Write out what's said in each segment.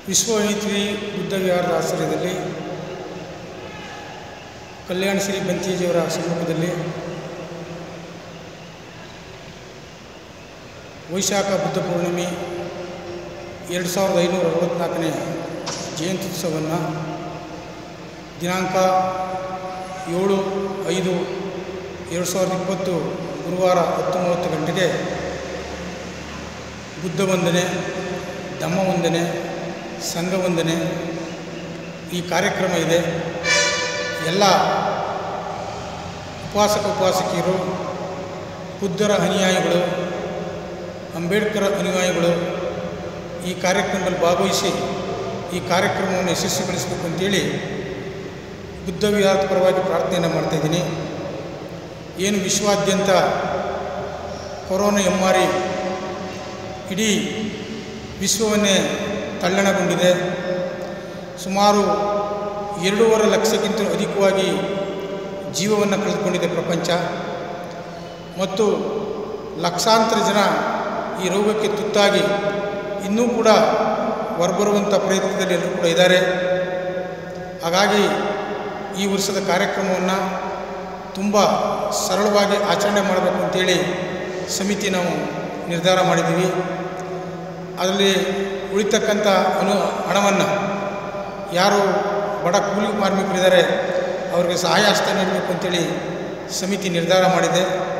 ವಿಶ್ವವೈತ್ರಿ ಬುದ್ಧ ವಿಹಾರದ ಆಶ್ರಯದಲ್ಲಿ ಕಲ್ಯಾಣ ಶ್ರೀ ಬಂತೀಜಿಯವರ ಸಮ್ಮುಖದಲ್ಲಿ ವೈಶಾಖ ಬುದ್ಧ ಪೂರ್ಣಿಮೆ ಎರಡು ಸಾವಿರದ ಐನೂರ ಅರವತ್ತ್ನಾಲ್ಕನೇ ಜಯಂತ್ಯುತ್ಸವವನ್ನು ದಿನಾಂಕ ಏಳು ಐದು ಎರಡು ಸಾವಿರದ ಇಪ್ಪತ್ತು ಗುರುವಾರ ಹತ್ತು ಮೂವತ್ತು ಗಂಟೆಗೆ ಬುದ್ಧ ವಂದನೆ ಧಮ್ಮ ವಂದನೆ ಸಂಘ ವಂದನೆ ಈ ಕಾರ್ಯಕ್ರಮ ಇದೆ ಎಲ್ಲ ಉಪಾಸಕ ಉಪಾಸಕಿಯರು ಬುದ್ಧರ ಅನುಯಾಯಿಗಳು ಅಂಬೇಡ್ಕರ್ ಅನುಯಾಯಿಗಳು ಈ ಕಾರ್ಯಕ್ರಮದಲ್ಲಿ ಭಾಗವಹಿಸಿ ಈ ಕಾರ್ಯಕ್ರಮವನ್ನು ಯಶಸ್ವಿಗೊಳಿಸಬೇಕು ಅಂತೇಳಿ ಬುದ್ಧ ವಿಹಾರದ ಪರವಾಗಿ ಪ್ರಾರ್ಥನೆಯನ್ನು ಮಾಡ್ತಾಯಿದ್ದೀನಿ ಏನು ವಿಶ್ವಾದ್ಯಂತ ಕೊರೋನಾ ಎಮ್ಮಾರಿ ಇಡೀ ವಿಶ್ವವನ್ನೇ ತಲ್ಲಣಗೊಂಡಿದೆ ಸುಮಾರು ಎರಡೂವರೆ ಲಕ್ಷಕ್ಕಿಂತ ಅಧಿಕವಾಗಿ ಜೀವವನ್ನು ಕಳೆದುಕೊಂಡಿದೆ ಪ್ರಪಂಚ ಮತ್ತು ಲಕ್ಷಾಂತರ ಜನ ಈ ರೋಗಕ್ಕೆ ತುತ್ತಾಗಿ ಇನ್ನೂ ಕೂಡ ಹೊರಬರುವಂಥ ಪ್ರಯತ್ನದಲ್ಲಿ ಎಲ್ಲರೂ ಕೂಡ ಇದ್ದಾರೆ ಹಾಗಾಗಿ ಈ ವರ್ಷದ ಕಾರ್ಯಕ್ರಮವನ್ನು ತುಂಬ ಸರಳವಾಗಿ ಆಚರಣೆ ಮಾಡಬೇಕು ಅಂತೇಳಿ ಸಮಿತಿ ನಾವು ನಿರ್ಧಾರ ಮಾಡಿದ್ದೀವಿ ಅದರಲ್ಲಿ ಉಳಿತಕ್ಕಂಥ ಅನು ಹಣವನ್ನು ಯಾರು ಬಡ ಕೂಲಿ ಕಾರ್ಮಿಕರಿದ್ದಾರೆ ಅವರಿಗೆ ಸಹಾಯ ಹಸ್ತ ನೀಡಬೇಕು ಅಂತೇಳಿ ಸಮಿತಿ ನಿರ್ಧಾರ ಮಾಡಿದೆ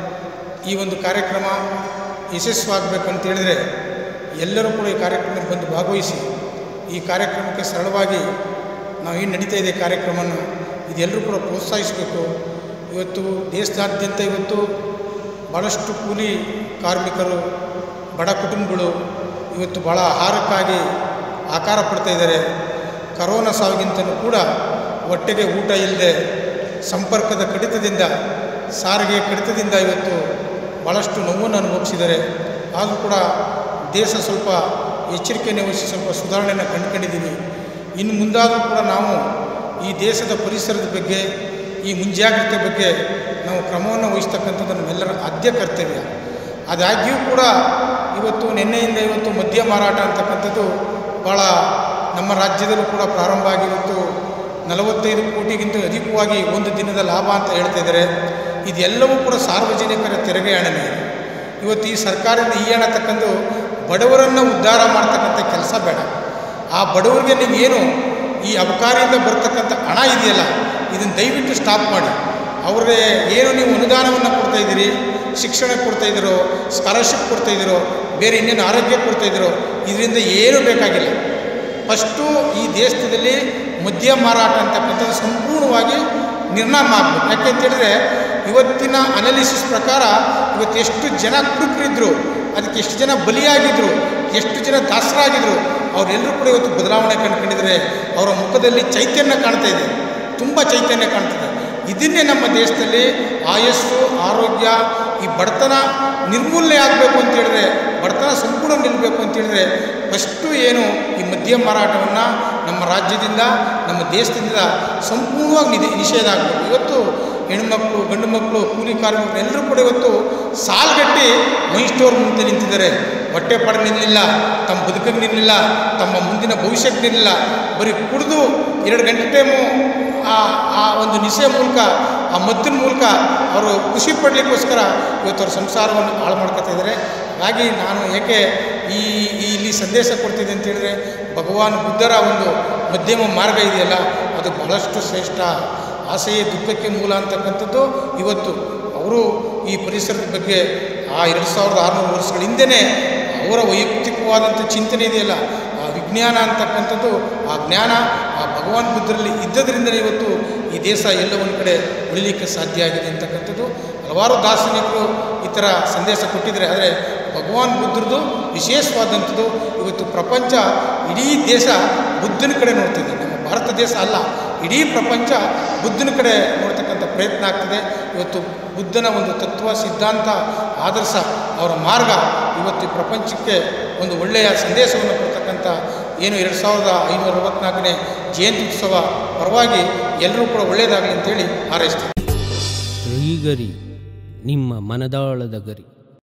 ಈ ಒಂದು ಕಾರ್ಯಕ್ರಮ ಯಶಸ್ವಾಗಬೇಕು ಅಂತ ಹೇಳಿದರೆ ಎಲ್ಲರೂ ಕೂಡ ಈ ಕಾರ್ಯಕ್ರಮದಲ್ಲಿ ಬಂದು ಭಾಗವಹಿಸಿ ಈ ಕಾರ್ಯಕ್ರಮಕ್ಕೆ ಸರಳವಾಗಿ ನಾವು ಏನು ನಡೀತಾ ಇದೆ ಕಾರ್ಯಕ್ರಮವನ್ನು ಇದೆಲ್ಲರೂ ಕೂಡ ಪ್ರೋತ್ಸಾಹಿಸಬೇಕು ಇವತ್ತು ದೇಶದಾದ್ಯಂತ ಇವತ್ತು ಭಾಳಷ್ಟು ಕೂಲಿ ಕಾರ್ಮಿಕರು ಬಡ ಕುಟುಂಬಗಳು ಇವತ್ತು ಭಾಳ ಆಹಾರಕ್ಕಾಗಿ ಆಕಾರ ಪಡ್ತಾ ಇದ್ದಾರೆ ಕರೋನಾ ಸಾವಿಗಿಂತಲೂ ಕೂಡ ಹೊಟ್ಟೆಗೆ ಊಟ ಇಲ್ಲದೆ ಸಂಪರ್ಕದ ಕಡಿತದಿಂದ ಸಾರಿಗೆ ಕಡಿತದಿಂದ ಇವತ್ತು ಭಾಳಷ್ಟು ನೋವನ್ನು ಅನುಭವಿಸಿದ್ದಾರೆ ಆದರೂ ಕೂಡ ದೇಶ ಸ್ವಲ್ಪ ಎಚ್ಚರಿಕೆಯನ್ನು ವಹಿಸಿ ಸ್ವಲ್ಪ ಸುಧಾರಣೆಯನ್ನು ಕಂಡುಕೊಂಡಿದ್ದೀವಿ ಇನ್ನು ಮುಂದಾದರೂ ಕೂಡ ನಾವು ಈ ದೇಶದ ಪರಿಸರದ ಬಗ್ಗೆ ಈ ಮುಂಜಾಗ್ರತೆ ಬಗ್ಗೆ ನಾವು ಕ್ರಮವನ್ನು ವಹಿಸ್ತಕ್ಕಂಥದ್ದು ನಮ್ಮೆಲ್ಲರ ಆದ್ಯ ಕರ್ತವ್ಯ ಆದಾಗ್ಯೂ ಕೂಡ ಇವತ್ತು ನಿನ್ನೆಯಿಂದ ಇವತ್ತು ಮದ್ಯ ಮಾರಾಟ ಅಂತಕ್ಕಂಥದ್ದು ಭಾಳ ನಮ್ಮ ರಾಜ್ಯದಲ್ಲೂ ಕೂಡ ಪ್ರಾರಂಭ ಆಗಿ ಇವತ್ತು ನಲವತ್ತೈದು ಕೋಟಿಗಿಂತ ಅಧಿಕವಾಗಿ ಒಂದು ದಿನದ ಲಾಭ ಅಂತ ಹೇಳ್ತಾ ಇದ್ದಾರೆ ಇದೆಲ್ಲವೂ ಕೂಡ ಸಾರ್ವಜನಿಕರ ತೆರಿಗೆ ಹಣನೇ ಇವತ್ತು ಈ ಸರ್ಕಾರದಿಂದ ಈ ಹಣ ತಕ್ಕಂದು ಬಡವರನ್ನು ಉದ್ಧಾರ ಮಾಡ್ತಕ್ಕಂಥ ಕೆಲಸ ಬೇಡ ಆ ಬಡವರಿಗೆ ನೀವೇನು ಈ ಅಬಕಾರಿಯಿಂದ ಬರ್ತಕ್ಕಂಥ ಹಣ ಇದೆಯಲ್ಲ ಇದನ್ನು ದಯವಿಟ್ಟು ಸ್ಟಾಪ್ ಮಾಡಿ ಅವ್ರಿಗೆ ಏನು ನೀವು ಅನುದಾನವನ್ನು ಕೊಡ್ತಾ ಇದ್ದೀರಿ ಶಿಕ್ಷಣ ಕೊಡ್ತಾ ಇದ್ದೀರೋ ಸ್ಕಾಲರ್ಶಿಪ್ ಕೊಡ್ತಾ ಇದ್ದೀರೋ ಬೇರೆ ಇನ್ನೇನು ಆರೋಗ್ಯ ಕೊಡ್ತಾ ಇದ್ದೀರೋ ಇದರಿಂದ ಏನೂ ಬೇಕಾಗಿಲ್ಲ ಫಸ್ಟು ಈ ದೇಶದಲ್ಲಿ ಮದ್ಯ ಮಾರಾಟ ಅಂತಕ್ಕಂಥದ್ದು ಸಂಪೂರ್ಣವಾಗಿ ನಿರ್ನಾಮ ಆಗಬೇಕು ಯಾಕೆ ಅಂತೇಳಿದ್ರೆ ಇವತ್ತಿನ ಅನಾಲಿಸಿಸ್ ಪ್ರಕಾರ ಇವತ್ತು ಎಷ್ಟು ಜನ ಕುಡುಕರಿದ್ದರು ಅದಕ್ಕೆ ಎಷ್ಟು ಜನ ಬಲಿಯಾಗಿದ್ದರು ಎಷ್ಟು ಜನ ದಾಸರಾಗಿದ್ದರು ಅವರೆಲ್ಲರೂ ಕೂಡ ಇವತ್ತು ಬದಲಾವಣೆ ಕಂಡುಕೊಂಡಿದ್ದಾರೆ ಅವರ ಮುಖದಲ್ಲಿ ಚೈತನ್ಯ ಕಾಣ್ತಾ ಇದೆ ತುಂಬ ಚೈತನ್ಯ ಕಾಣ್ತದೆ ಇದನ್ನೇ ನಮ್ಮ ದೇಶದಲ್ಲಿ ಆಯಸ್ಸು ಆರೋಗ್ಯ ಈ ಬಡತನ ನಿರ್ಮೂಲನೆ ಆಗಬೇಕು ಅಂತ ಹೇಳಿದ್ರೆ ಬಡತನ ಸಂಪೂರ್ಣ ನಿಲ್ಲಬೇಕು ಅಂತ ಹೇಳಿದ್ರೆ ಫಸ್ಟು ಏನು ಈ ಮದ್ಯ ಮಾರಾಟವನ್ನು ನಮ್ಮ ರಾಜ್ಯದಿಂದ ನಮ್ಮ ದೇಶದಿಂದ ಸಂಪೂರ್ಣವಾಗಿ ನಿಧಿ ನಿಷೇಧ ಆಗಬೇಕು ಇವತ್ತು ಹೆಣ್ಮಕ್ಳು ಗಂಡು ಮಕ್ಕಳು ಕೂಲಿ ಕಾರ್ಮಿಕರು ಎಲ್ಲರೂ ಕೂಡ ಇವತ್ತು ಸಾಲ್ಗಟ್ಟಿ ಮೈ ಸ್ಟೋರ್ ಮುಂದೆ ನಿಂತಿದ್ದಾರೆ ಹೊಟ್ಟೆ ಪಡ ನಿಲ್ಲಿಲ್ಲ ತಮ್ಮ ಬದುಕಿಗೆ ನಿಲ್ಲಿಲ್ಲ ತಮ್ಮ ಮುಂದಿನ ಭವಿಷ್ಯಕ್ಕೆ ನಿಲ್ಲಿಲ್ಲ ಬರೀ ಕುಡಿದು ಎರಡು ಗಂಟೆ ಟೈಮು ಆ ಆ ಒಂದು ನಿಶೆ ಮೂಲಕ ಆ ಮದ್ದಿನ ಮೂಲಕ ಅವರು ಖುಷಿ ಪಡಲಿಕ್ಕೋಸ್ಕರ ಇವತ್ತು ಅವ್ರ ಸಂಸಾರವನ್ನು ಹಾಳು ಮಾಡ್ಕೊತಾ ಇದ್ದಾರೆ ಹಾಗಾಗಿ ನಾನು ಏಕೆ ಈ ಈ ಇಲ್ಲಿ ಸಂದೇಶ ಕೊಡ್ತಿದ್ದೆ ಅಂತ ಹೇಳಿದ್ರೆ ಭಗವಾನ್ ಬುದ್ಧರ ಒಂದು ಮಧ್ಯಮ ಮಾರ್ಗ ಇದೆಯಲ್ಲ ಅದು ಬಹಳಷ್ಟು ಶ್ರೇಷ್ಠ ಆಸೆಯೇ ದುಃಖಕ್ಕೆ ಮೂಲ ಅಂತಕ್ಕಂಥದ್ದು ಇವತ್ತು ಅವರು ಈ ಪರಿಸರದ ಬಗ್ಗೆ ಆ ಎರಡು ಸಾವಿರದ ಆರುನೂರು ವರ್ಷಗಳ ಹಿಂದೆಯೇ ಅವರ ವೈಯಕ್ತಿಕವಾದಂಥ ಚಿಂತನೆ ಇದೆಯಲ್ಲ ಆ ವಿಜ್ಞಾನ ಅಂತಕ್ಕಂಥದ್ದು ಆ ಜ್ಞಾನ ಆ ಭಗವಾನ್ ಬುದ್ಧರಲ್ಲಿ ಇದ್ದದರಿಂದಲೇ ಇವತ್ತು ಈ ದೇಶ ಎಲ್ಲ ಒಂದು ಕಡೆ ಉಳಿಲಿಕ್ಕೆ ಸಾಧ್ಯ ಆಗಿದೆ ಅಂತಕ್ಕಂಥದ್ದು ಹಲವಾರು ದಾರ್ಶನಿಕರು ಈ ಥರ ಸಂದೇಶ ಕೊಟ್ಟಿದ್ದಾರೆ ಆದರೆ ಭಗವಾನ್ ಬುದ್ಧರದು ವಿಶೇಷವಾದಂಥದ್ದು ಇವತ್ತು ಪ್ರಪಂಚ ಇಡೀ ದೇಶ ಬುದ್ಧನ ಕಡೆ ನೋಡ್ತಿದೆ ನಮ್ಮ ಭಾರತ ದೇಶ ಅಲ್ಲ ಇಡೀ ಪ್ರಪಂಚ ಬುದ್ಧನ ಕಡೆ ನೋಡ್ತಕ್ಕಂಥ ಪ್ರಯತ್ನ ಆಗ್ತದೆ ಇವತ್ತು ಬುದ್ಧನ ಒಂದು ತತ್ವ ಸಿದ್ಧಾಂತ ಆದರ್ಶ ಅವರ ಮಾರ್ಗ ಇವತ್ತು ಈ ಪ್ರಪಂಚಕ್ಕೆ ಒಂದು ಒಳ್ಳೆಯ ಸಂದೇಶವನ್ನು ಕೊಡ್ತಕ್ಕಂಥ ಏನು ಎರಡು ಸಾವಿರದ ಐನೂರ ಅರವತ್ತ್ನಾಲ್ಕನೇ ಜಯಂತಿ ಉತ್ಸವ ಪರವಾಗಿ ಎಲ್ಲರೂ ಕೂಡ ಒಳ್ಳೆಯದಾಗಲಿ ಅಂತೇಳಿ ಹಾರೈಸ್ತೀನಿ ಶ್ರೀಗರಿ ನಿಮ್ಮ ಮನದಾಳದ ಗರಿ